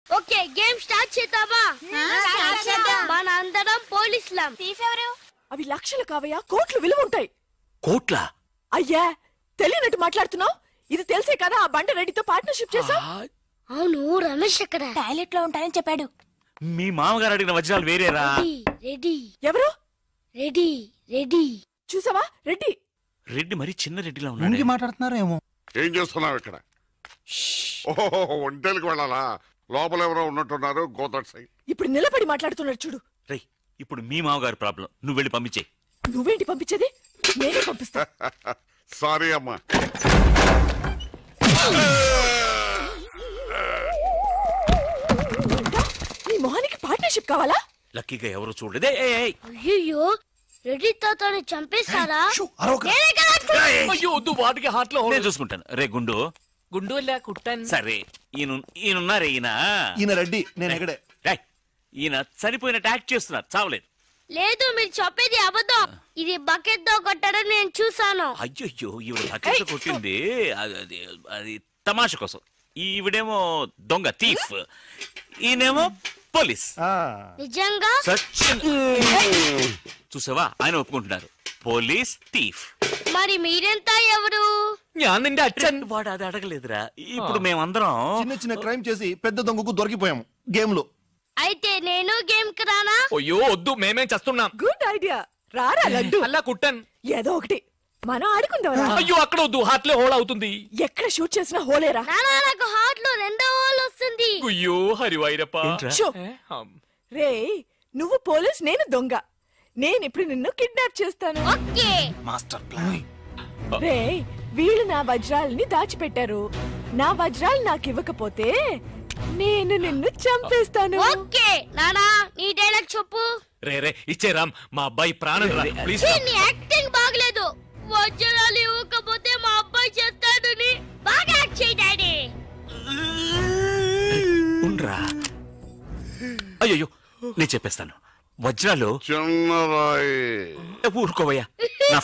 Okay game start చేద్దామా start చేద్దాం. మన అందరం పోలీసులం తీఫెవరు అవి లక్షలు కావయ్యా కోట్లు విలువ ఉంటాయి కోట్ల అయ్యా తెలియనట్టు మాట్లాడుతున్నావు ఇది తెలిసే కదా ఆ బండ రెడ్డితో పార్ట్నర్షిప్ చేసా అవును రమేష్ ఎక్కడ టాయిలెట్ లో ఉంటానని చెప్పాడు మీ మామగారు అడిగిన వజ్రాలు వేరేరా రెడీ ఎవరు రెడీ రెడీ చూసావా రెడ్డి రెడ్డి మరి చిన్న రెడ్డిలా ముందుకి ఉన్నాడు మాట్లాడుతున్నారేమో ఏం చేస్తున్నావు ఇక్కడ ఓహో ఒంటేలకు వెళ్ళాలా లోపల ఎవరో ఉన్నట్టున్నారు గోదట్ సైడ్ ఇప్పుడు నిలబడి మాట్లాడుతున్నాడు చూడు రేయ్ ఇప్పుడు మీ మామగారు ప్రాబ్లం నువ్వు వెళ్ళి పంపించే నువ్వేంటి పంపించేది నేనే పంపిస్తా సారీ అమ్మా ఇంకా నీ మొహానికి పార్ట్నర్షిప్ కావాలా లక్కీగా ఎవరు చూడలేదే ఏయ్, ఏయ్. అయ్యో రెడ్డి తాతని చంపేస్తారా అరవక నేనే కదా ఏయ్, అయ్యో వద్దు వాటికి హార్ట్ లో నేను చూసుకుంటాను రే గుండు గుండు లే కుట్టాను సరే ఈయన ఈయనున్నారే ఈయన ఈయన రెడ్డి నేను ఎక్కడే రేయ్, ఈయన చనిపోయినట్టు యాక్ట్ చేస్తున్నారు చావలేదు లేదు మీరు చెప్పేది అబద్ధం ఇది బకెట్ తో కొట్టడం నేను చూసాను అయ్యో ఈవిడ బకెట్ కొట్టింది అది అది అది తమాష కోసం ఈవిడేమో దొంగ థీఫ్ ఈయనేమో పోలీస్ నిజంగా సచిన్ చూసావా ఆయన ఒప్పుకుంటున్నారు పోలీస్ థీఫ్ మరి మీరెంత ఎవరు ഞാൻ നിന്റെ അച്ഛൻ వాడు అది అడగలేదురా ఇప్పుడు మేమందరం చిన్న చిన్న క్రైమ్ చేసి పెద్ద దొంగకు దొరికిపోయాము గేమ్ లో అయితే నేను గేమ్ కి రానా అయ్యో వద్దు మేమేం చేస్తున్నాం గుడ్ ఐడియా రారా లడ్డు అల్లా కుట్టాను ఏదో ఒకటి మనం ఆడుకుందాం అయ్యో అక్కడ వద్దు హార్ట్ లో హోల్ అవుతుంది ఎక్కడ షూట్ చేసినా హోలేరా నానా నాకు హార్ట్ లో రెండో హోల్ వస్తుంది అయ్యో హరివైరప్ప ఏంట్రా? షో ఏ, హమ్. రే నువ్వు పోలీస్ నేను దొంగ నేను ఇప్పుడు నిన్ను కిడ్నాప్ చేస్తాను ఓకే మాస్టర్ ప్లాన్ రే వీళ్ళు నా వజ్రాలని దాచిపెట్టారు నా వజ్రాలు నాకు ఇవ్వకపోతే నేను నిన్ను చంపేస్తాను ఓకే నానా నీ డైలాగ్ చెప్పు రే రే ఇచ్చే రామ్ మా అబ్బాయి ప్రాణం రా ప్లీజ్ ఛీ, నీ యాక్టింగ్ బాగలేదు వజ్రాలు ఇవ్వకపోతే మా అబ్బాయి చేస్తాడని బాగా యాక్ట్ చేయి డాడీ ఉండ్రా అయ్యో నేను చెప్పేస్తాను వజ్రాలు చిన్నరాయి ఏ, ఊరుకోవయ్యా నా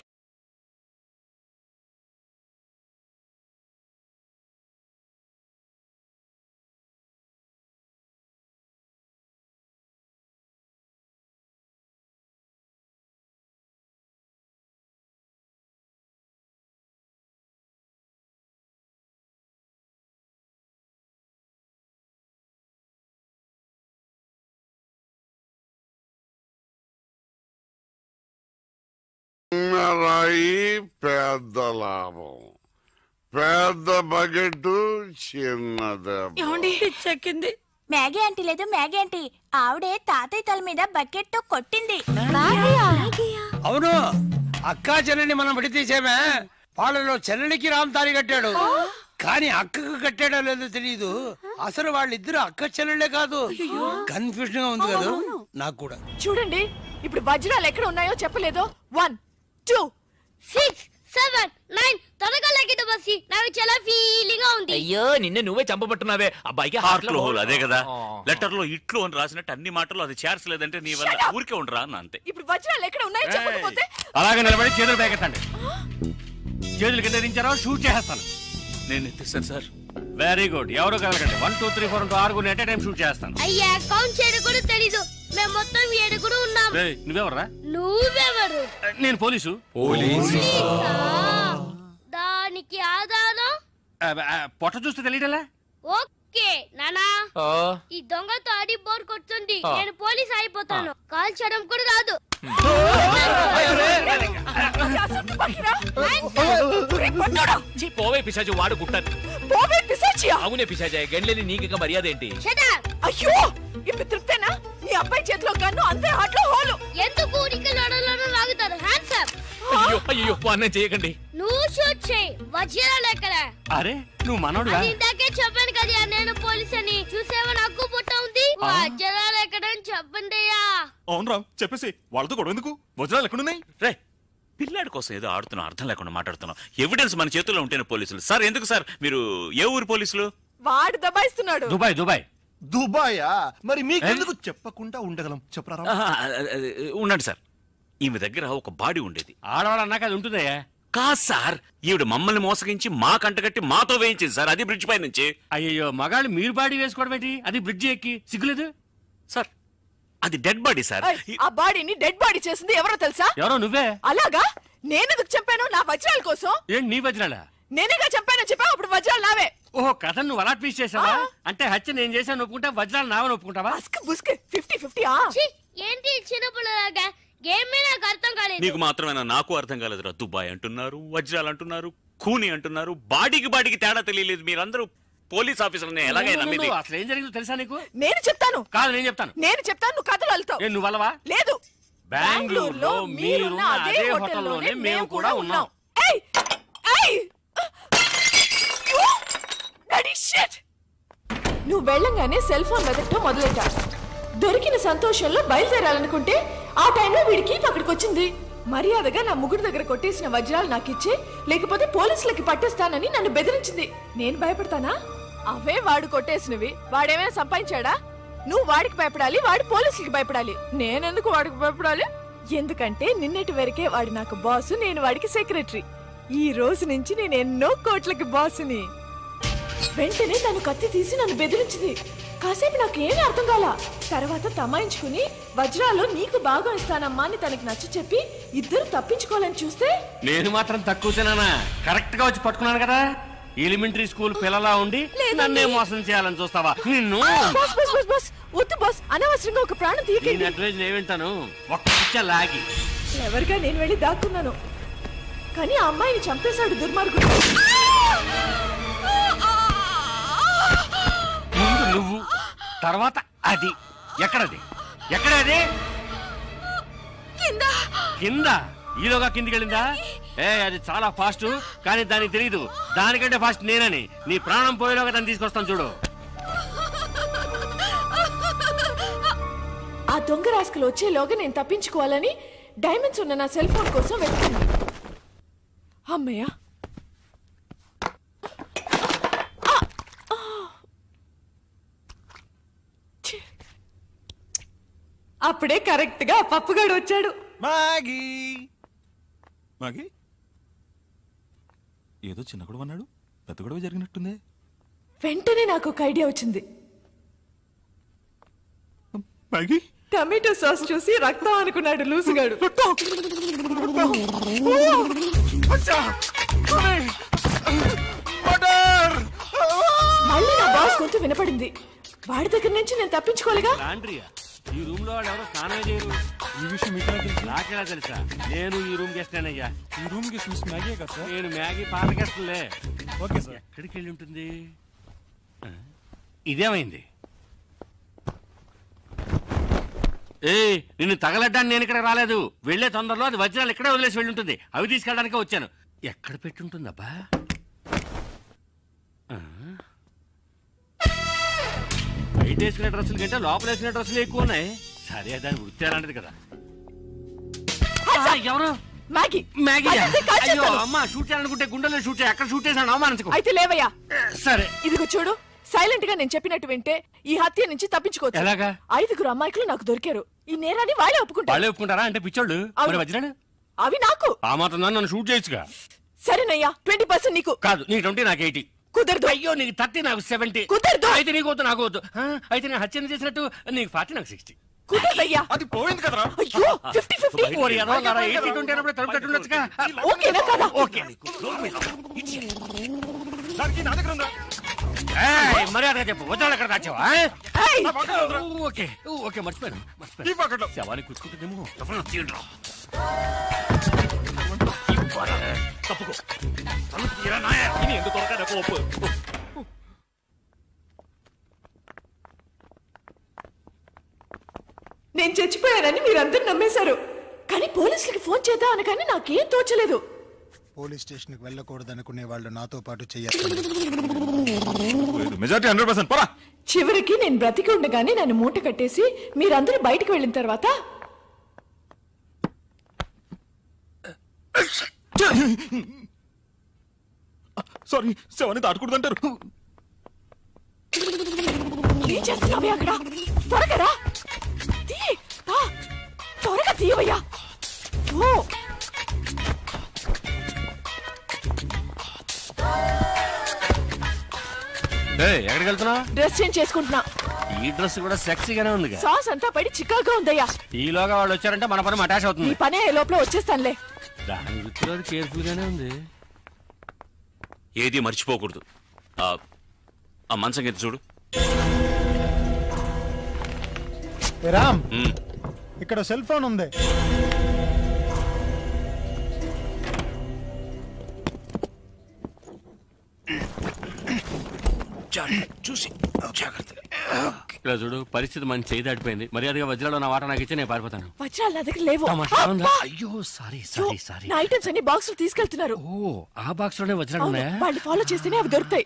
చిన్నరాయి పెద్ద లాభం పెద్ద బకెట్ చిన్నది చెక్కింది మ్యాగీ ఆంటీ లేదు మ్యాగీ ఆంటీ ఆవిడే తాతయ్య తల మీద బకెట్ తో కొట్టింది అవును అక్కా చెల్లెని మనం విడతీసేమే వాళ్ళలో చెల్లెలికి రామ్ తారి కట్టాడు కానీ అక్కకు కట్టాడో లేదో తెలియదు అసలు వాళ్ళిద్దరు అక్క చెల్లెళ్ళే కాదు కన్ఫ్యూజన్ గా ఉంది కదా నాకు కూడా చూడండి ఇప్పుడు వజ్రాలు ఎక్కడ ఉన్నాయో చెప్పలేదు one two six seven nine త్వరగా లెక్కిట బస్సి నాకు చాలా ఫీలింగ్ గా ఉంది అయ్యో నిన్నే నువ్వే చంపబట్టున్నావే అబ్బాయికి హార్ట్ లో హోల్ అదే కదా ఆ. లెటర్ లో ఇట్లు అని రాసినట్టు అన్ని మాటలు అది చేర్చలేదంటే నీ వల్ల ఊరికే ఉండరా అన్న అంతే ఇప్పుడు వజ్రాలు ఎక్కడ ఉన్నాయో చెప్పకపోతే అలాగే నిలబడి చేతులు పేకెత్తండి చేతులు కింద దించారో షూట్ చేస్తాను నేను ఎత్తిస్తాను సార్ వెరీ గుడ్ ఎవరు కలగండి వన్ టూ త్రీ ఫోర్ ఆరుగురు ఎట్ టైం షూట్ చేస్తాను అయ్యా కౌంట్ చేయడం కూడా తెలీదు మేము మొత్తం ఏడుగురు ఉన్నాం నువ్వెవర్రా నువ్వెవరు నేను పోలీసు పోలీసా? దానికి ఆధారం పొట్ట చూస్తే తెలియటలే ఓకే నానా ఆ, ఈ దొంగతో ఆడి బోర్ కొడుతుంది ఆ. నేను పోలీస్ అయిపోతాను కాల్ చేయడం కూడా రాదు అసలు పక్కరా. ఛీ, పోవే పిశాచి వాడు కుట్టాను పోవే పిశాచియా అవునే పిశాచి గండ్లేని నీకు మర్యాద ఏంటి Shut up! అయ్యో ఇప్పుడు తృప్తేనా నీ అబ్బాయి చేతిలో గన్ను అంతే హాట్ లో హోలు ఎందుకు ఊరికి లడలను లాగుతారు హ్యాండ్స్ అప్ అయ్యో అయ్యో అన్నం చేయకండి నువ్వు షూట్ చేయి వజ్రాలు ఎక్కడ అరే నువ్వు మనోడు అది ఇందాకే చెప్పాను కదా నేను పోలీస్ అని చూసేవా నాకు పుట్ట ఉంది వజ్రాలు ఎక్కడ అని చెప్పండి అయ్యా అవునరా చెప్పేసి వాళ్ళతో గొడవ ఎందుకు వజ్రాలు ఎక్కడున్నాయి రే పిల్లాడి కోసం ఏదో ఆడుతున్నాం అర్థం లేకుండా మాట్లాడుతున్నాం ఎవిడెన్స్ మన చేతుల్లో ఉంటేనే పోలీసులు సార్ ఎందుకు సార్ మీరు ఏ ఊరు పోలీసులు వాడు దబాయిస్తున్నాడు దుబాయ్ దుబాయ్ దుబాయా మరి మీకెందుకు చెప్పకుండా ఉండగలం చెప్పరా ఆహా, అది- అది- ఉండండి సార్ ఈమె దగ్గర ఒక బాడీ ఉండేది ఆడవాళ్ళు అన్నాక అది ఉంటుందయ్యా కాదు సార్ ఈవిడ మమ్మల్ని మోసగించి మా కంటగట్టి మాతో వేయించింది సార్ అది బ్రిడ్జ్ పై నుంచి అయ్యో మగాళ్ళు మీరు బాడీ వేసుకోవడం ఏంటి అది బ్రిడ్జ్ ఎక్కి సిగ్గులేదు సార్ అది డెడ్ బాడీ సార్ ఏయ్, ఆ బాడీని డెడ్ బాడీ చేసింది ఎవరో తెలుసా ఎవరో నువ్వే అలాగా నేనెందుకు చంపాను నా వజ్రాల కోసం ఏంటి నీ వజ్రాలా నేనేగా చంపానని చెప్పావు అప్పుడు వజ్రాలు నావే ఓహో కథ నువ్వు అలా ట్వీస్ట్ చేసావా అంటే హత్య నేను చేశాను ఒప్పుకుంటా వజ్రాలు నావని ఒప్పుకుంటావా బుస్క్ బుస్క్ ఫిఫ్టీ ఫిఫ్టీ ఆ ఛీ, ఏంటి చిన్నపిల్లలాగా గేమ్ మీద నాకు అర్థం కాలేదు నీకు మాత్రమేనా నాకు అర్థం కాలేదురా దుబాయ్ అంటున్నారు వజ్రాలు అంటున్నారు కూని అంటున్నారు బాడీకి బాడీకి తేడా తెలియలేదు మీరందరూ పోలీస్ ఆఫీసర్ని ఎలాగైనా నమ్మింది నువ్వు అసలు ఏం జరిగిందో తెలుసా నీకు నేను చెప్తాను కాదు నేను చెప్తాను నేను చెప్తాను నువ్వు కథలు వెళ్తావు ఏ నువ్వు అలవా లేదు బెంగళూరులో మీరున్న అదే హోటల్లోనే మేము కూడా ఉన్నాం ఏయ్ ఏయ్ యూ! Bloody shit! నువ్వు వెళ్ళంగానే సెల్ ఫోన్ వెతకటం మొదలెట్టా దొరికిన సంతోషంలో బయలుదేరాలనుకుంటే ఆ టైంలో వీడికి అక్కడికి వచ్చింది మర్యాదగా నా ముగ్గురు దగ్గర కొట్టేసిన వజ్రాలు నాకు ఇచ్చే లేకపోతే పోలీసులకి పట్టేస్తానని నన్ను బెదిరించింది నేను భయపడతానా అవే వాడు కొట్టేసినవి వాడేమైనా సంపాదించాడా నువ్వు వాడికి భయపడాలి వాడు పోలీసులకి భయపడాలి నేనెందుకు వాడికి భయపడాలి ఎందుకంటే నిన్నటి వరకే వాడు నాకు బాసు నేను వాడికి సెక్రటరీ ఈ రోజు నుంచి నేను ఎన్నో కోట్లకి బాసుని వెంటనే తను కత్తి తీసి నన్ను బెదిరించింది కాసేపు నాకు ఏమీ అర్థం కాల తర్వాత తమాయించుకుని వజ్రాలు నీకు బాగా ఇస్తానమ్మా అని తనకి నచ్చ చెప్పి ఇద్దరు తప్పించుకోవాలని చూస్తే నేను మాత్రం తక్కువ తినానా కరెక్ట్ గా వచ్చి పట్టుకున్నాను కదా ఎలిమెంటరీ స్కూల్ పిల్లలా ఉండి లేదండి. నన్నే మోసం చేయాలని చూస్తావా నిన్ను బాస్ బాస్ బాస్ బాస్ వద్దు బాస్ అనవసరంగా ఒక ప్రాణం నేను తీయకండి అడ్వైజ్ నేను వింటాను ఒక్క పిచ్చ లాగి ఎవరిగా నేను వెళ్ళి దాక్కున్నాను కానీ ఆ అమ్మాయిని చంపేశాడు దుర్మార్గుడు ముందు నువ్వు తర్వాత అది ఎక్కడది ఎక్కడది కింద కింద ఈలోగా కిందికి వెళ్ళిందా ఏ అది చాలా ఫాస్ట్ కానీ దానికి తెలియదు దానికంటే ఫాస్ట్ నేనని నీ ప్రాణం పోయేలోగా దాన్ని తీసుకొస్తాను చూడు ఆ దొంగ రాసుకలు వచ్చేలోగా నేను తప్పించుకోవాలని డైమండ్స్ ఉన్న నా సెల్ ఫోన్ కోసం వెతుకున్నా అమ్మయ్య ఆ! ఆ! ఛీ! అప్పుడే కరెక్ట్ గా పప్పుగాడు వచ్చాడు మాగీ మాగీ ఏదో చిన్న గొడవ అన్నాడు పెద్ద గొడవ జరిగినట్టుంది వెంటనే నాకు ఒక ఐడియా వచ్చింది మాగీ టమాటో సాస్ చూసి రక్తం అనుకున్నాడు లూసుగాడు మళ్ళీ నా బాస్ గొంతు వినపడింది వాడి దగ్గర నుంచి నేను తప్పించుకోలేగా లాండ్రియా ఈ రూమ్ లో వాళ్ళు ఎవరో స్నానం చేయరు ఈ విషయం మీకు తెలుసు నాకెలా తెలుసా నేను ఈ రూమ్ గెస్టానయ్యా ఈ రూమ్ కి మిస్ మ్యాగీ కదా సార్ నేను మ్యాగీ పాత గెస్టులే ఓకే సార్ ఎక్కడికి వెళ్ళి ఉంటుంది ఆ? ఇదేమైంది ఏ నిన్ను తగలడ్డానికి నేను ఇక్కడ రాలేదు వెళ్లే తొందరలో అది వజ్రాలు ఇక్కడే వదిలేసి వెళ్ళి ఉంటుంది అవి తీసుకెళ్ళడానికే వచ్చాను ఎక్కడ పెట్టుంటుందబ్బా ఆ? బయట వేసుకునే డ్రెస్సుల కంటే లోపల వేసుకునే డ్రెస్సులు ఎక్కువ ఉన్నాయి సరే దాని వృత్తి అలాంటిది కదా ఆ, ఎవరు మ్యాగీ మ్యాగీ అదంతే కాల్ అయ్యో చేస్తాను. అమ్మ షూట్ చేయాలనుకుంటే గుండెల్లో షూట్ చేయి అక్కడ షూట్ చేశాను అవమానించుకో అయితే లేవయ్యా సరే ఇదిగో చూడు సైలెంట్ గా నేను చెప్పినట్టు వింటే ఈ హత్య నుంచి తప్పించుకోవచ్చు ఎలాగా? ఐదుగురు అమ్మాయికులు నాకు దొరికారు ఈ నేరాన్ని వాళ్ళే ఒప్పుకుంటారు వాళ్ళే ఒప్పుకుంటారా అంటే పిచ్చోళ్ళు అవును. మరి వజ్రాడు అవి నాకు ఆ మాత్రం దాన్ని నన్ను షూట్ చేయొచ్చుగా సరేనయ్యా ట్వంటీ పర్సెంట్ నీకు కాదు నీకు ట్వంటీ నాకు ఎయిటీ కుదరదు అయ్యో నీకు థర్టీ నాకు సెవెంటీ కుదరదు. అయితే నీకు వద్దు నాకు వద్దు ఆ, అయితే నేను హత్యను చేసినట్టు నీకు ఫార్టీ నాకు సిక్స్టీ కుదరదయ్యా అది పోయింది కదరా అయ్యో ఫిఫ్టీ ఫిఫ్టీ ఎయిటీ ట్వంటీ అన్నప్పుడు తలుపు కట్టుండొచ్చుగా ఓకేనా కదా ఓకే దానికి నా దగ్గర ఉందా ఏయ్, మర్యాదగా చెప్పు వజ్రాలు ఎక్కడ దాచావా ఆ? ఏయ్! ఓకే ఓకే మర్చిపోయాను ఈ మర్చిపోయాను పాకెట్లో శవాన్ని కూర్చుకుంటుందేమో తప్పుకో తలుపు తీయరా నాయ ఇది ఎందుకు దొరకదు కోపు నేను చచ్చిపోయానని మీరందరూ నమ్మేశారు కానీ పోలీసులకి ఫోన్ చేద్దాం అనగానే నాకేం తోచలేదు పోలీస్ స్టేషన్కి వెళ్ళకూడదనుకునే వాళ్ళు నాతో పాటు చేయాలి మెజార్టీ హండ్రెడ్ పర్సెంట్ పరా చివరికి నేను బ్రతికి ఉండగానే నన్ను మూట కట్టేసి మీరందరూ బయటికి వెళ్ళిన తర్వాత సారీ శవాన్ని దాటకూడదంటారు ఏం చేస్తున్నావే అక్కడ త్వరగా రా తీ ఆ, త్వరగా తీయవయ్యా ఓ ఏయ్, ఎక్కడికి వెళ్తున్నావు డ్రెస్ చేంజ్ చేసుకుంటున్నా ఈ డ్రెస్ కూడా సెక్సీగానే ఉంది సాస్ అంతా పడి చికాగా ఉందయ్యా ఈలోగా వాళ్ళు వచ్చారంటే మన పని అటాచ్ నీ అవుతుంది పనే అయ్యే లోపల వచ్చేస్తానులే దాని వృత్తిలో కేర్ఫుల్ గానే ఉంది ఏది మర్చిపోకూడదు ఆ, ఆ మంచం కింద చూడు ఏ రామ్ ఉమ్. ఇక్కడ సెల్ ఫోన్ ఉంది చూసి జాగ్రత్తగా ఇలా చూడు పరిస్థితి మన చేయి దాటిపోయింది మర్యాదగా వజ్రాలు నా వాట నాకు ఇచ్చి నేను పారిపోతాను వజ్రాలు నా దగ్గర లేవు తమాషా ఉందా? అబ్బా! అయ్యో సారీ అయ్యో, సారీ సారీ నా ఐటమ్స్ అన్ని బాక్స్ తీసుకెళ్తున్నారు ఓ ఆ బాక్స్ లోనే వజ్రాలు అవును, ఉన్నాయా వాళ్ళు ఫాలో చేస్తేనే అవి దొరుకుతాయి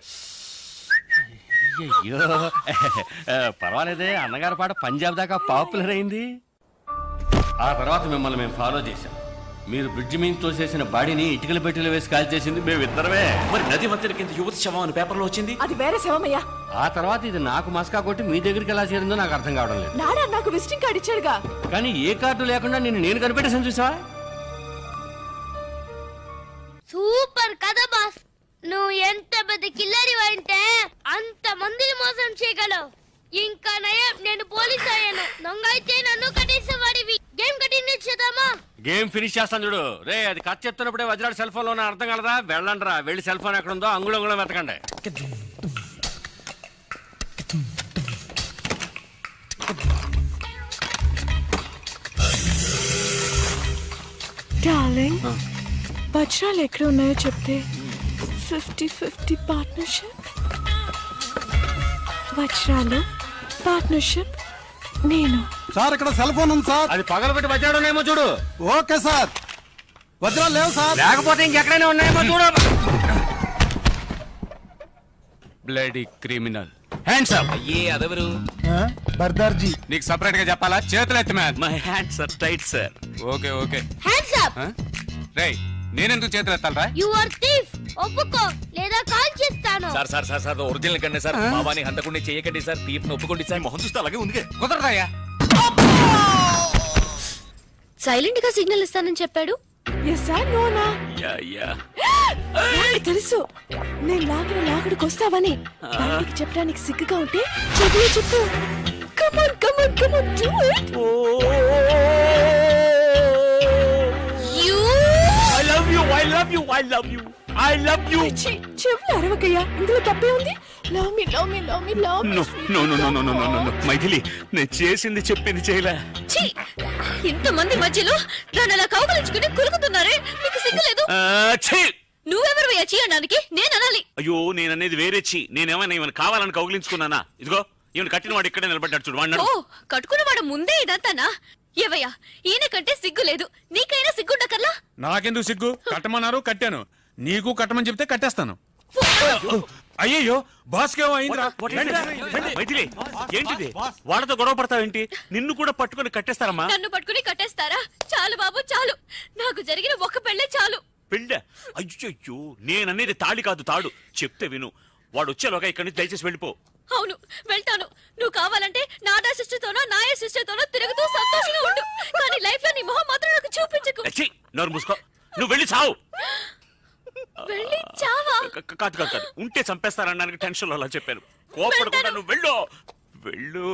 అయ్యో పర్వాలేదే అన్నగారి పాట పంజాబ్ దాకా పాపులర్ అయింది ఆ తర్వాత మిమ్మల్ని మేము ఫాలో చేశాం మీరు బ్రిడ్జ్ మీద తోసేసిన బాడీని ఇటుకల పెట్టెలు వేసి కాల్ చేసింది మేము ఇద్దరమే మరి నది మధ్యన కింద యువతి శవం అని పేపర్లో వచ్చింది అది వేరే శవమయ్యా ఆ తర్వాత ఇది నాకు మస్కా కొట్టి మీ దగ్గరికి ఎలా చేరిందో నాకు అర్థం కావడం లేదు నాడా నాకు విజిటింగ్ కార్డ్ ఇచ్చాడుగా కానీ ఏ కార్డు లేకుండా నేను నేను కనిపెట్టేసాను చూసావా సూపర్ కదా బాస్ నువ్వు ఎంత పెద్ద కిల్లరి అంటే అంత మందిని మోసం చేయగలవు ఇంకా నయం నేను పోలీస్ అయ్యాను దొంగ అయితే నన్ను కట్టేసేవాడివి గేమ్ కంటిన్యూ చేద్దామా గేమ్ ఫినిష్ చేస్తాను చూడు రే అది కథ చెప్తున్నప్పుడే వజ్రాడు సెల్ ఫోన్ లో అర్థం కలదా వెళ్ళండి రా వెళ్ళి సెల్ ఫోన్ ఎక్కడ ఉందో అంగుళం అంగుళం వెతకండి డార్లింగ్ వజ్రాలు ఎక్కడ ఉన్నాయో చెప్తే ఫిఫ్టీ ఫిఫ్టీ పార్ట్నర్షిప్ వజ్రాలు పార్ట్నర్షిప్ నేను సార్ ఇక్కడ సెల్ ఫోన్ ఉంది సార్ అది పగలబెట్టి వజ్రాడు ఉన్నాయేమో చూడు ఓకే సార్ వజ్రాలు లేవు సార్ లేకపోతే ఇంకెక్కడైనా ఉన్నాయేమో చూడు బ్లడీ క్రిమినల్ హ్యాండ్స్ అప్ అయ్యే అదెవరు బర్దార్జీ నీకు సపరేట్ గా చెప్పాలా చేతులు ఎత్తి man my hands are tight sir okay okay hands up రేయ్ నేనెందుకు చేతులు ఎత్తాలరా యు ఆర్ థీఫ్ ఒప్పుకో లేదా కాల్ చేస్తాను sir sir sir sir original కండి సార్ బాబాని హంతకుండా చేయకండి సార్ తీర్పు ఒప్పుకోండి సార్ మొహం చూస్తే అలాగే ఉంది కుదరదాయా సైలెంట్ గా సిగ్నల్ ఇస్తానని చెప్పాడు ఎస్ సార్ నోనా యా యా నాకు తెలుసు నేను లాగిన లాగుడికి వస్తావని బయటికి చెప్పడానికి సిగ్గుగా ఉంటే చెవిలో చెప్పు come on come on come on do it you I love you I love you I love you I love you చెవులు అరవకయ్యా ఇందులో తప్పే ఉంది love me love me love me love me no no no no no no no no Maithili నేను చేసింది చెప్పింది చేయలే ఛీ ఇంతమంది మధ్యలో దాన్ని అలా కౌగలించుకుని కులుకుతున్నారే మీకు సిగ్గులేదు ఆ, ఛీ! నువ్వెవరు చీ అనడానికి నేను అనాలి అయ్యో నేను అనేది వేరే చి నేనేమైనా ఈమెను కావాలని కౌగిలించుకున్నానా ఇదిగో ఈమెను కట్టిన వాడు ఇక్కడే నిలబడ్డాడు చూడు ఓ వాడినాడు కట్టుకున్నవాడు ముందే ఇదంతానా ఏవయ్యా ఈయన కంటే సిగ్గు లేదు నీకైనా సిగ్గుండకర్లా నాకెందుకు సిగ్గు కట్టమన్నారు కట్టాను నీకు కట్టమని చెప్తే కట్టేస్తాను అయ్యయ్యో బాస్కేమో అయిందిరా మైథిలి ఏంటిది వాళ్ళతో గొడవ పడతావేంటి నిన్ను కూడా పట్టుకొని కట్టేస్తారమ్మా నన్ను పట్టుకుని కట్టేస్తారా చాలు బాబు చాలు నాకు జరిగిన ఒక్క పెళ్ళే చాలు పెళ్ళ అయ్యో నేననేది తాళి కాదు తాడు చెప్తే విను వాడు వచ్చేలోగా ఇక్కడి నుంచి దయచేసి వెళ్ళిపో అవును వెళ్తాను నువ్వు కావాలంటే నాడా సిస్టర్తోనో నాయ సిస్టర్తోనో తిరుగుతూ సంతోషంగా ఉండు కానీ లైఫ్ లో నీ మొహం మాత్రం నాకు చూపించకు ఛీ, నోరు మూసుకో నువ్వు వెళ్ళి చావు వెళ్ళి చావా క- క- కాదు కాదు కాదు ఉంటే చంపేస్తారనడానికి టెన్షన్ లో అలా చెప్పాను కోపడకుండా నువ్వు వెళ్ళు వెళ్ళు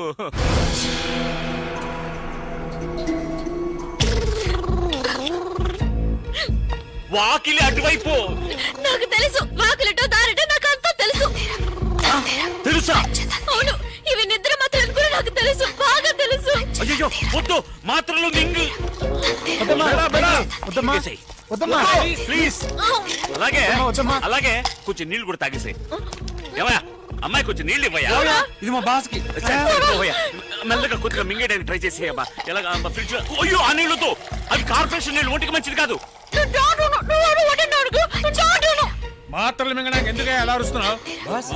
వాకిలి అటువైపు నాకు తెలుసు వాకులటో దారటో నాకు అంతా తెలుసు తెలుసా అవును ఇవి నిద్ర మాత్రం కూడా నాకు తెలుసు బాగా తెలుసు అయ్యో వద్దు మాత్రలు మింగు వద్దమ్మా వద్దమ్మా ప్లీజ్ అలాగే అలాగే కొంచెం నీళ్లు కూడా తాగేసాయి ఏమయ్యా అమ్మాయి కొంచెం నీళ్ళు ఇవ్వయా ఇది మా బాస్కి పోయా. మెల్లగా కొద్దిగా మింగేయడానికి ట్రై చేసేయమ్మా ఎలాగా ఫ్రిడ్జ్ అయ్యో ఆ నీళ్ళతో అవి కార్పొరేషన్ నీళ్ళు ఒంటికి మంచిది కాదు మాత్రలు మింగడానికి ఎందుకు ఎలా అరుస్తున్నావు బాస్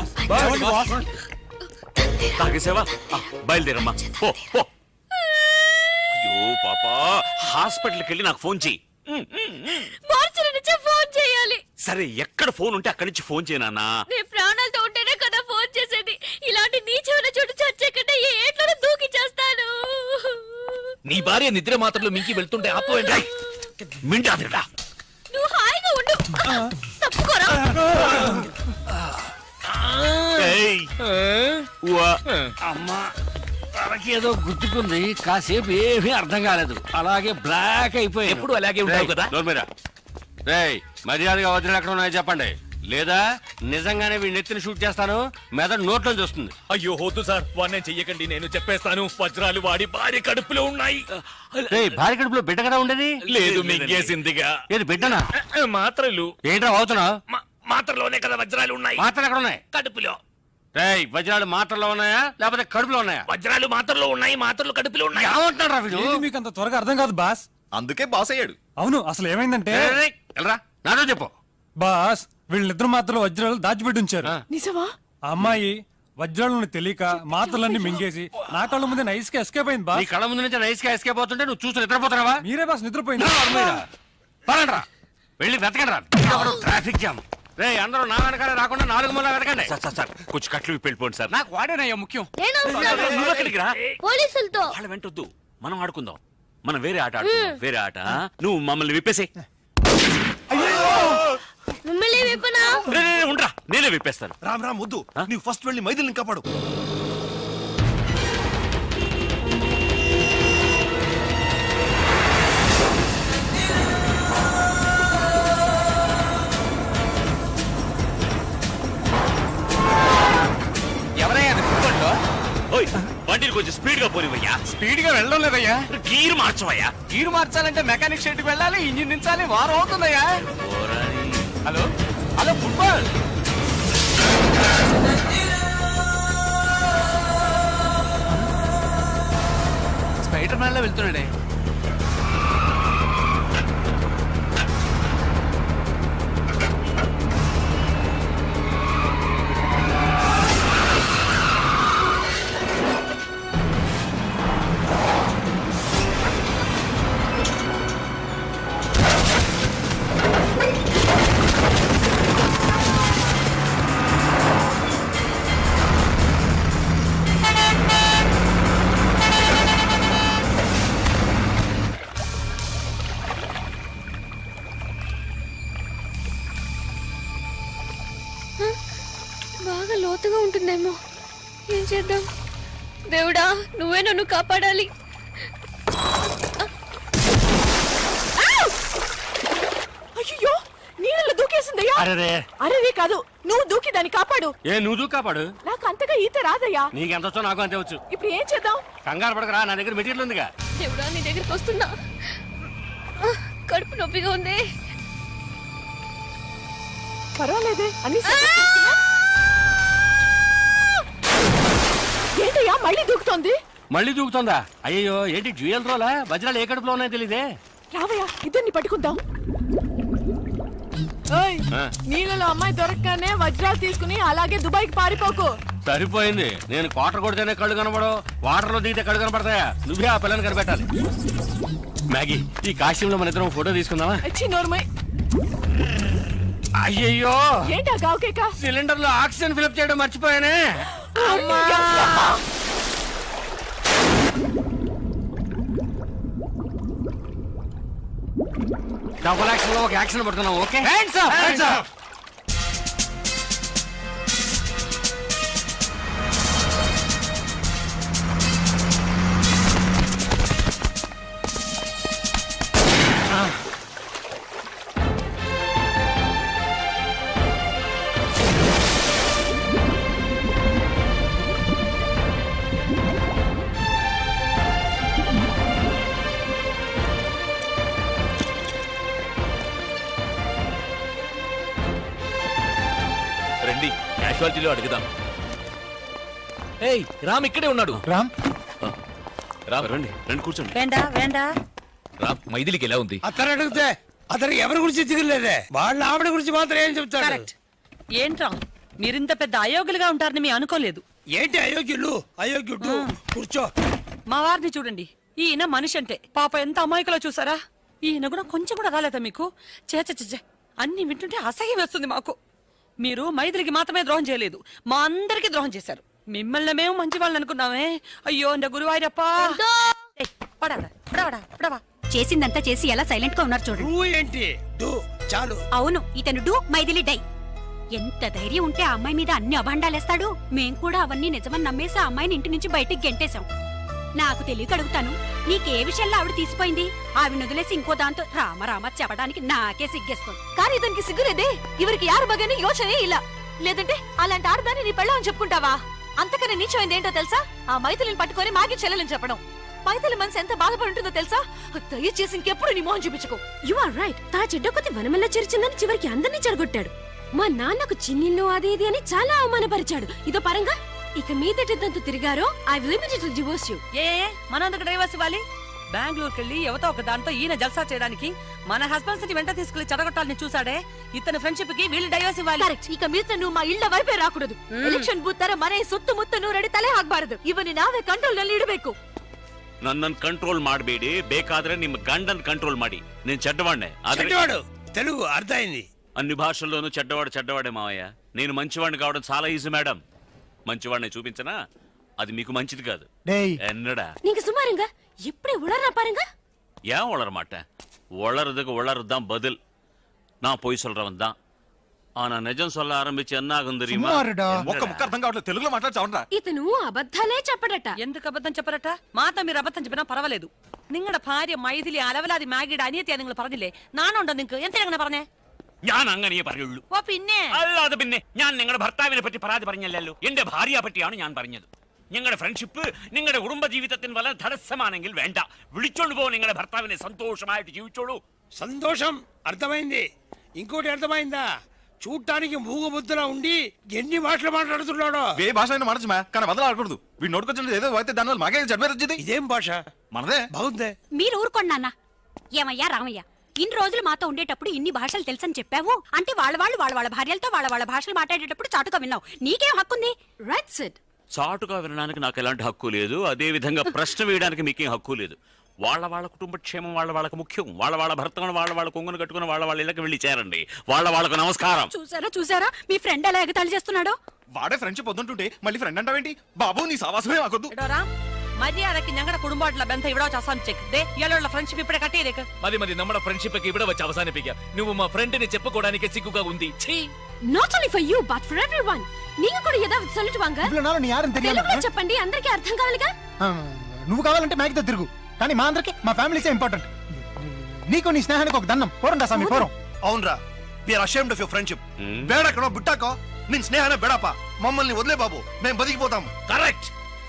తాగేసావా ఆ, బయలుదేరమ్మా పో పో అయ్యో పాపా హాస్పిటల్కి వెళ్ళి నాకు ఫోన్ చెయ్యి మార్చిన నుంచే ఫోన్ చేయాలి సరే ఎక్కడ ఫోన్ ఉంటే అక్కడి నుంచి ఫోన్ చేయనా నేను ప్రాణాలతో ఉంటేనే కదా ఫోన్ చేసేది ఇలాంటి నీచమైన చోటు చచ్చే కంటే ఏ ఏట్లోనే దూకి చేస్తాను నీ భార్య నిద్ర మాత్రలు మింకి వెళ్తుంటే ఆపోయండి మింటాదిరా నువ్వు హాయిగా ఉండు తప్పుకోరా ఏయ్. ఉవ్వా. అమ్మా తనకేదో గుర్తుకుంది కాసేపు ఏమీ అర్థం కాలేదు అలాగే బ్లాక్ అయిపోయి ఎప్పుడు అలాగే ఉంటావు కదా? రేయ్ మర్యాదగా వదిలి ఎక్కడ ఉన్నాయో చెప్పండి లేదా నిజంగానే వీడిని ఎత్తిని షూట్ చేస్తాను మెదడు నోట్లో వస్తుంది అయ్యో వద్దు సార్ వాడిని చెయ్యకండి నేను చెప్పేస్తాను వజ్రాలు వాడి భార్య కడుపులో ఉన్నాయి రేయ్ భార్య కడుపులో బిడ్డ కదా ఉండేది లేదు మింగేసిందిగా ఏది బిడ్డనా మాత్రలు ఏంట్రా అవుతున్నావు మా- మాత్రలోనే కదా వజ్రాలు ఉన్నాయి మాత్రలు ఎక్కడ ఉన్నాయి కడుపులో రేయ్ వజ్రాలు మాత్రలో ఉన్నాయా లేకపోతే కడుపులో ఉన్నాయా వజ్రాలు మాత్రలో ఉన్నాయి మాత్రలు కడుపులో ఉన్నాయి ఏమంటున్నాడు వీడు ఏంటి మీకు అంత త్వరగా అర్థం కాదు బాస్ అందుకే బాస్ అయ్యాడు అవును అసలు ఏమైందంటే రేయ్, రేయ్, వెళ్ళరా నాతో చెప్పు బాస్ వీళ్ళిద్దరు మాత్రలు వజ్రాలు దాచిపెట్టి ఉంచారు నిజమా ఆ అమ్మాయి వజ్రాలను తెలియక మాత్రలన్నీ మింగేసి నా కళ్ళ ముందే నైస్ గా ఎస్కేప్ అయింది నీ బాస్ కళ్ళ ముందు నుంచి నైస్ గా ఎస్కేప్ అవుతుంటే నువ్వు చూసి నిద్రపోతున్నావా మీరే బాస్ నిద్రపోయింది పదండ్రా వెళ్ళి వెతకండి రా ట్రాఫిక్ జామ్ రే అందరూ నా వెనకాలే రాకుండా నాలుగు మూల వెతకండి సార్ సార్ సార్ కొంచెం కట్లు విప్పి వెళ్ళిపోండి సార్ నాకు వాడేనయ్యా ముఖ్యం నేను వస్తాను. నువ్వు ఎక్కడికి రా పోలీసులతో వాళ్ళ వెంటొద్దు మనం ఆడుకుందాం మనం వేరే ఆట ఆడుకుందాం వేరే ఆట నువ్వు మమ్మల్ని విప్పేసే మిమ్మల్ని విప్పనా ఉండరా నేనే విప్పేస్తాను రామ్ రామ్ వద్దు నీవు ఫస్ట్ వెళ్ళి మైథిలిని కాపాడు ఎవరయ్యా అది ఫుట్బాల్లో ఓయ్ బండిని కొంచెం స్పీడ్ గా పోనివయ్యా స్పీడ్ గా వెళ్ళడం లేదయ్యా గీరు మార్చవయ్యా గీరు మార్చాలంటే మెకానిక్ షెడ్ వెళ్ళాలి ఇంజిన్ దించాలి వారం అవుతుందయ్యా hello hello football spider man లో వెళ్తున్నాడే బాగా లోతుగా ఉంటుందేమో ఏం చేద్దాం దేవుడా నువ్వే నన్ను కాపాడాలి అయ్యో నీళ్ళలో దూకేసిందయ్యా అరే అరే కాదు నువ్వు దూకి దాన్ని కాపాడు ఏ నువ్వు కాపాడు నాకు అంతగా ఈత రాదయ్యా నీకెంత వచ్చో నాకు అంతే వచ్చు ఇప్పుడు ఏం చేద్దాం కంగారు పడకరా నా దగ్గర మెటీరియల్ ఉందిగా దేవుడా నీ దగ్గరికి వస్తున్నా ఆ, కడుపు నొప్పిగా ఉంది పర్వాలేదే అన్ని సెటప్ చేసుకున్నా? ఏంటయ్యా మళ్ళీ దూకుతోంది మళ్ళీ దూకుతుందా అయ్యో ఏంటి జ్యువెల్ రోలా వజ్రాలు ఏ కడుపులో ఉన్నాయో తెలియదే రావయ్యా ఇద్దరిని పట్టుకుందాం ఓయ్ ఆ. నీళ్ళలో అమ్మాయి దొరకగానే వజ్రాలు తీసుకుని అలాగే దుబాయ్కి పారిపోకు సరిపోయింది నేను క్వార్టర్ కొడితేనే కళ్ళు కనబడవు వాటర్ లో దిగితే కళ్ళు కనబడతాయా నువ్వే ఆ పిల్లని కనిపెట్టాలి మ్యాగీ ఈ కాశ్యంలో మన ఇద్దరం ఫోటో తీసుకుందామా వచ్చి నోర్మై అయ్యయ్యో ఏంటా గావుకేక సిలిండర్ లో ఆక్సిజన్ ఫిలప్ చేయడం మర్చిపోయానే అమ్మా డబుల్ యాక్షన్ లో ఒక యాక్షన్ పడుతున్నాం okay Hands up, hands up. రండి క్యాషువాలిటీలో అడుగుదాం ఏయ్ రామ్ ఇక్కడే ఉన్నాడు రామ్ రామ్ రండి రండి కూర్చోండి వేండా వేండా రామ్ మైథిలికి ఎలా ఉంది అతను అడిగితే అతను ఎవరి గురించి దిగులేదే వాళ్ళ ఆవిడ గురించి మాత్రం ఏం చెప్తాడు కరెక్ట్ ఏంట్రా మీరింత పెద్ద అయోగ్యులుగా ఉంటారని మీ అనుకోలేదు ఏంటి అయోగ్యులు అయోగ్యుడు కూర్చో మా వారిని చూడండి ఈయన మనిషి అంటే పాప ఎంత అమాయకులో చూసారా ఈయన కూడా కొంచెం కూడా రాలేదా మీకు చేచ చే అన్ని వింటుంటే అసహ్యం వేస్తుంది మాకు మీరు మైథిలికి మాత్రమే ద్రోహం చేయలేదు మా అందరికి ద్రోహం చేశారు మిమ్మల్ని మేము మంచి వాళ్ళని అనుకున్నామే అయ్యో అండ గురువాయిరప్ప ఏయ్, పడవడా, పడవడా, పడవా. చేసిందంతా చేసి ఎలా సైలెంట్ గా ఉన్నారు చూడండి నువ్వు ఏంటి డు చాలు అవును ఇతను డూ మైథిలి డై ఎంత ధైర్యం ఉంటే ఆ అమ్మాయి మీద అన్ని అభాండాలేస్తాడు మేం కూడా అవన్నీ నిజమని నమ్మేసి ఆ అమ్మాయిని ఇంటి నుంచి బయటికి గెంటేశాం నాకు తెలియక అడుగుతాను నీకే విషయంలో ఆవిడ తీసిపోయింది ఆవిడ వదిలేసి ఇంకో దాంతో రామ రామ చెప్పడానికి నాకే సిగ్గేస్తుంది కానీ ఇతనికి సిగ్గులేదే ఇవరికి యారు బగని యోచనే ఇలా లేదంటే అలాంటి ఆడదాన్ని నీ పెళ్ళం చెప్పుకుంటావా అంతకన్నా నీచమైంది ఏంటో తెలుసా ఆ మైథిలిని పట్టుకొని మాగి చెల్లెలని చెప్పడం మైథిలి మనసు ఎంత బాధపడి ఉంటుందో తెలుసా దయచేసి ఇంకెప్పుడు నీ మోహన్ చూపించుకో యు ఆర్ రైట్ తా చెడ్డ కొద్ది వనమల్ల చేర్చిందని చివరికి అందరినీ చెడగొట్టాడు మా నాన్నకు చిన్నిల్లు అది ఇది అని చాలా అవమానపరిచాడు ఇదో పరంగా ఇక మీదటంత తిరిగారో ఐ లిమిటెడ్ డివోర్స్ యు ఏ మనం ఎందుకు డైవర్స్ ఇవ్వాలి బెంగళూరుకి వెళ్ళి యువత ఒక దాంతో ఈయన జల్సా చేయడానికి మన హస్బెండ్స్ ని వెంట తీసుకెళ్లి చెడగొట్టాలని చూసాడే ఇతని ఫ్రెండ్షిప్ కి వీళ్ళు డైవర్స్ ఇవ్వాలి ಕರೆಕ್ಟ್ ಈಗ ಮಿತ್ರ ನೀವು ಮಾ ಇಳ್ಳ ವೈಪೇ ರಾಕೂಡದು ಎಲೆಕ್ಷನ್ ಬೂತ್ ತರ ಮನೆ ಸುತ್ತು ಮುತ್ತ ನೂರಡಿ ತಲೆ ಹಾಕ್ಬಾರದು ಇವನ್ನ ನಾವೇ ಕಂಟ್ರೋಲ್ ನಲ್ಲಿ ಇಡಬೇಕು ನನ್ನನ್ನು ಕಂಟ್ರೋಲ್ ಮಾಡಬೇಡಿ ಬೇಕಾದ್ರೆ ನಿಮ್ಮ ಗಂಡನ್ ಕಂಟ್ರೋಲ್ ಮಾಡಿ నేను చెడ్డవాడినే ఆದ್ರೆ చెడ్డవాడు తెలుగు అర్థమైంది అన్ని భాషల్లోనూ చెడ్డవాడు చెడ్డవాడే మావయ్య నేను మంచివాడిని కావడం చాలా ఈజీ మేడం మంచివాడిని చూపించనా అది మీకు మంచిది కాదు டேய் என்னடா நீங்க சும்மாருங்க எப்படி உளறா பாருங்க ஏன் உளர மாட்டேன் உளறதுக்கு உளறதுதான் பதில் நான் பொய் சொல்றவன் தான் ஆனா நிஜம் சொல்ல ஆரம்பிச்சு என்ன ஆகும் தெரியுமா ఒక్క ముక్క అర్థం కావట్లేదు తెలుగులో మాట్లాడచావరా ఇతను అబద్ధాలే చెప్పడట ఎందుకు అబద్ధం చెప్పరట മാത്ത మీరు അബദ്ധം చెప్పినా പരവలేదు നിങ്ങളുടെ ഭാര്യ മൈഥിലി അലവലാതി മാഗിയുടെ അനിയത്തിയാ നിങ്ങൾ പറഞ്ഞില്ലേ നാണുണ്ടോ നിങ്ങൾക്ക് എന്തിനാ അങ്ങനെ പറഞ്ഞേ ഞാൻ അങ്ങനെ പറയുള്ളൂ ഓ പിന്നെ അല്ലാതെ പിന്നെ ഞാൻ നിങ്ങളുടെ ഭർത്താവിനെ പറ്റി പരാതി പറഞ്ഞല്ലോ എന്റെ ഭാര്യയെ പറ്റിയാണ് ഞാൻ പറഞ്ഞത് നിങ്ങളുടെ ഫ്രണ്ട്ഷിപ്പ് നിങ്ങളുടെ കുടുംബ ജീവിതത്തിന് വല്ല തടസ്സമാണെങ്കിൽ വേണ്ട വിളിച്ചോണ്ട് പോ നിങ്ങളുടെ ഭർത്താവിനെ സന്തോഷമായിട്ട് ജീവിച്ചോളൂ సంతోషం అర్థమైంది ఇంకోటి అర్థమైందా చూడటానికి మూగబుద్ధిలా ఉండి ఎన్ని భాషలు మాట్లాడుతున్నాడో ఏ భాష అయినా మాడచ్చు కానీ వదలాడకూడదు వీడు నోటుకొచ్చిన ఏదో అయితే దానివల్ల మాకే చెడ్డ వచ్చింది ఇదేం భాష మనదే బాగుందే మీరు ఊరుకోండి నాన్న ఏమయ్యా రామయ్య ఇన్ని రోజులు మాతో ఉండేటప్పుడు ఇన్ని భాషలు తెలుసని చెప్పావు అంటే వాళ్ళ వాళ్ళు వాళ్ళ వాళ్ళ భార్యలతో వాళ్ళ వాళ్ళ భాషలు మాట్లాడేటప్పుడు చాటుగా విన్నావు నీకేం హక్కుంది రైట్ సెట్ చాటుగా వినడానికి నాకు ఎలాంటి హక్కు లేదు అదే విధంగా ప్రశ్న వేయడానికి మీకేం హక్కు లేదు వాళ్ళ వాళ్ళ కుటుంబ క్షేమం వాళ్ళ వాళ్ళకి ముఖ్యం వాళ్ళ వాళ్ళ భర్తను వాళ్ళ వాళ్ళ కొంగును కట్టుకుని వాళ్ళ వాళ్ళ ఇళ్ళకి వెళ్ళి చేరండి వాళ్ళ వాళ్ళకు నమస్కారం చూసారా చూసారా మీ ఫ్రెండ్ ఎలా ఎగతాళి చేస్తున్నాడో వాడే ఫ్రెండ్షిప్ వద్దుంటుంటే మళ్ళీ ఫ్రెండ్ అంటావేంటి బాబు నీ సావాసమే మాకొద్దు എടോറാ മര്യാദക്ക് ഞങ്ങളുടെ കുടുംബമായിട്ടുള്ള ബന്ധം ഇവിടെ വെച്ച് അവസാനിച്ചേക്ക് ദേ ഇയാളുള്ള ഫ്രണ്ട്ഷിപ്പ് ഇപ്പഴേ കട്ട് ചെയ്തേക്ക് మరి మరి నమ్మడ ఫ్రెండ్షిప్ ఇక్కడ వచ్చి అవసానిపిగా నువ్వు మా ఫ్రెండ్ ని చెప్పుకోవడానికి సిగ్గుగా ఉంది ఛీ not only for you but for everyone நீங்க కూడా ஏதாவது சொல்லிட்டு வாங்க ఇవ్వలో నాలో నీ యారని తెలియాలి తెలుగులో చెప్పండి అందరికీ అర్థం కావాలిగా ఆ, నువ్వు కావాలంటే మ్యాగీతో తిరుగు కానీ మా అందరికి మా ఫ్యామిలీసే ఇంపార్టెంట్ నీకు నీ స్నేహానికి ఒక దండం పోరండా స్వామి పోరం అవునరా we are ashamed of your friendship బేడకనో బిట్టాకో నేను స్నేహానే బెడపా మమ్మల్ని వదిలే బాబు మేము బతికిపోతాం కరెక్ట్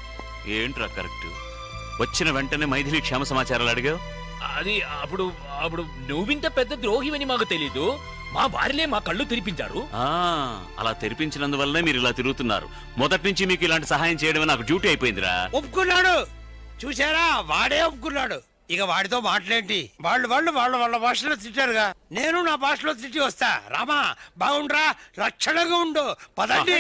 ఏంట్రా కరెక్ట్ వచ్చిన వెంటనే మైథిలి క్షేమ సమాచారాలు అడిగావు అది అప్పుడు అప్పుడు నువ్వింత పెద్ద ద్రోహివని మాకు తెలీదు మా భార్యలే మా కళ్ళు తెరిపించారు ఆ, అలా తెరిపించినందువల్లనే మీరు ఇలా తిరుగుతున్నారు మొదటి నుంచి మీకు ఇలాంటి సహాయం చేయడమే నాకు డ్యూటీ అయిపోయిందిరా ఒప్పుకున్నాడు చూసారా వాడే ఒప్పుకున్నాడు ఇక వాడితో మాట్లాడేంటి వాళ్ళు వాళ్ళు వాళ్ళ వాళ్ళ భాషలో తిట్టారుగా నేను నా భాషలో తిట్టి వస్తా రామా బాగుండ్రా రక్షణగా ఉండు పదండి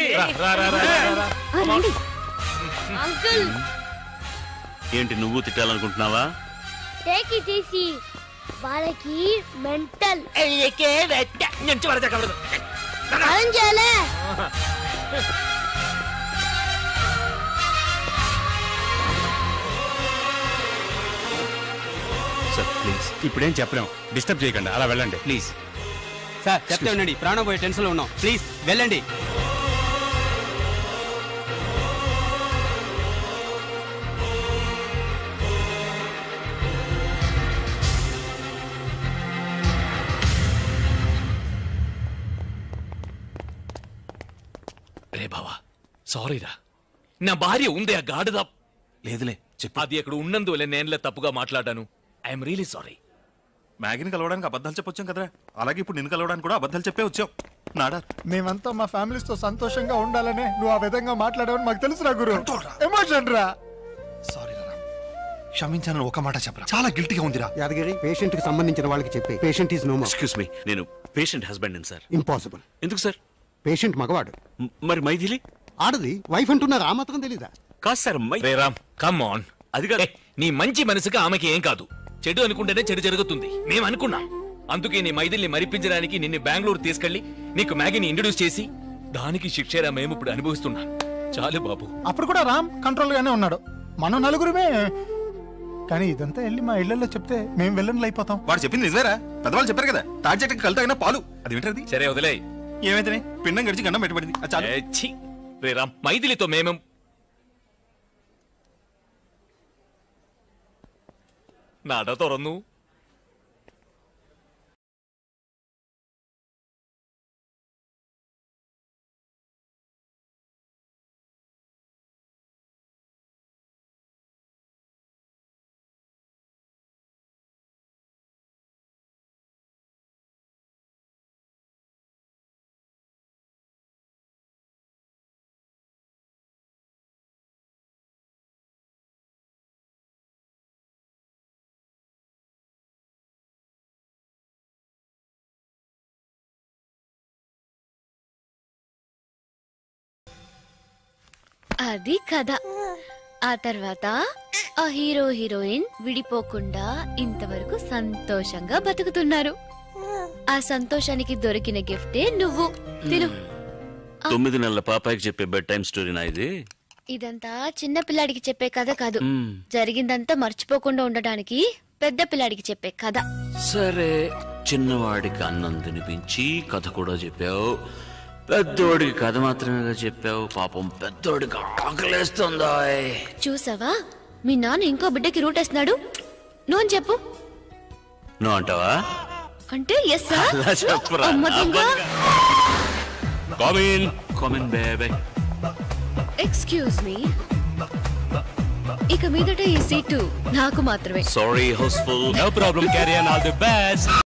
అంకుల్ ఏంటి నువ్వు తిట్టాలనుకుంటున్నావా టేక్ ఇట్ ఈసీ వాళ్ళకి మెంటల్ అరేంజ్ చేయాలే సార్ ప్లీజ్ ఇప్పుడేం చెప్పలేం డిస్టర్బ్ చేయకండి అలా వెళ్ళండి ప్లీజ్ సార్ చెప్తే ఉండండి ప్రాణం పోయే టెన్షన్ లో ఉన్నాం ప్లీజ్ వెళ్ళండి రే బావా సారీరా నా భార్య ఉంది ఆ గాడిద లేదులే చెప్పు అది అక్కడ ఉన్నందువల్ల నేనులే తప్పుగా మాట్లాడాను ఐఎమ్ రియలీ సారీ మ్యాగీని కలవడానికి అబద్ధాలు చెప్పొచ్చాం కదరా అలాగే ఇప్పుడు నిన్ను కలవడానికి కూడా అబద్ధాలు చెప్పే వచ్చాం నాడా మేమంతా మా ఫ్యామిలీస్ తో సంతోషంగా ఉండాలనే నువ్వు ఆ విధంగా మాట్లాడావని మాకు తెలుసురా గురు ఎమోషన్ రా క్షమించాలని ఒక మాట చెప్పరా చాలా గిల్టీగా ఉందిరా యాదగిరి పేషెంట్ కి సంబంధించిన వాళ్ళకి చెప్పి patient is no excuse me నేను పేషెంట్ హస్బెండ్ సార్ ఇంపాసిబుల్ ఎందుకు సార్ పేషెంట్ మగవాడు మరి మైథిలి ఆడది వైఫ్ అంటున్నారు ఆ మాత్రం తెలీదా కాదు సార్ రే రామ్ కమ్ ఆన్ అది కాదు నీ మంచి మనసుకి ఆమెకి ఏం కాదు చెడు అనుకుంటేనే చెడు జరుగుతుంది మేము అనుకున్నాం అందుకే నీ మైదిల్ని మరిపించడానికి నిన్ను బెంగళూరు తీసుకెళ్లి నీకు మ్యాగీని ఇంట్రడ్యూస్ చేసి దానికి శిక్షరా మేము ఇప్పుడు అనుభవిస్తున్నాం చాలు బాబు అప్పుడు కూడా రామ్ కంట్రోల్ గానే ఉన్నాడు మనం నలుగురుమే కానీ ఇదంతా వెళ్ళి మా ఇళ్లలో చెప్తే మేము వెళ్ళని అయిపోతాం వాడు చెప్పింది నిజమేరా పెద్దవాళ్ళు చెప్పారు కదా తాటి చెట్టుకి కలుతాగిన పాలు అది వింటది సరే వదిలే ఏమైతే పిండం గడిచి గండం పెట్టబడింది అది చాలు ఏ, ఛీ! రే రామ్ మైథిలితో మేమేం നട തുറന്നു అది కథ ఆ తర్వాత ఆ హీరో హీరోయిన్ విడిపోకుండా ఇంతవరకు సంతోషంగా బతుకుతున్నారు ఆ సంతోషానికి దొరికిన గిఫ్టే నువ్వు తిను తొమ్మిది నెలల పాపాయికి చెప్పే బెడ్ టైం స్టోరీనా ఇది ఇదంతా చిన్న పిల్లాడికి చెప్పే కథ కాదు మ్మ్. జరిగిందంతా మర్చిపోకుండా ఉండడానికి పెద్ద పిల్లాడికి చెప్పే కథ సరే చిన్నవాడికి అన్నం తినిపించి కథ కూడా చెప్పావు పెద్దోడికి కథ మాత్రమే చెప్పావు పాపం పెద్దోడికి ఆకలేస్తుందా చూసావా మీ నాన్న ఇంకో బిడ్డకి రూట్ వేస్తున్నాడు నువ్వు అని చెప్పు నువ్వు అంటావా అంటే ఎస్ అలా చెప్పురా కామిన్ కామిన్ బేబే ఎక్స్క్యూజ్ మీ ఇక మీదట ఈ సీటు నాకు మాత్రమే sorry housefull no problem carry on all the best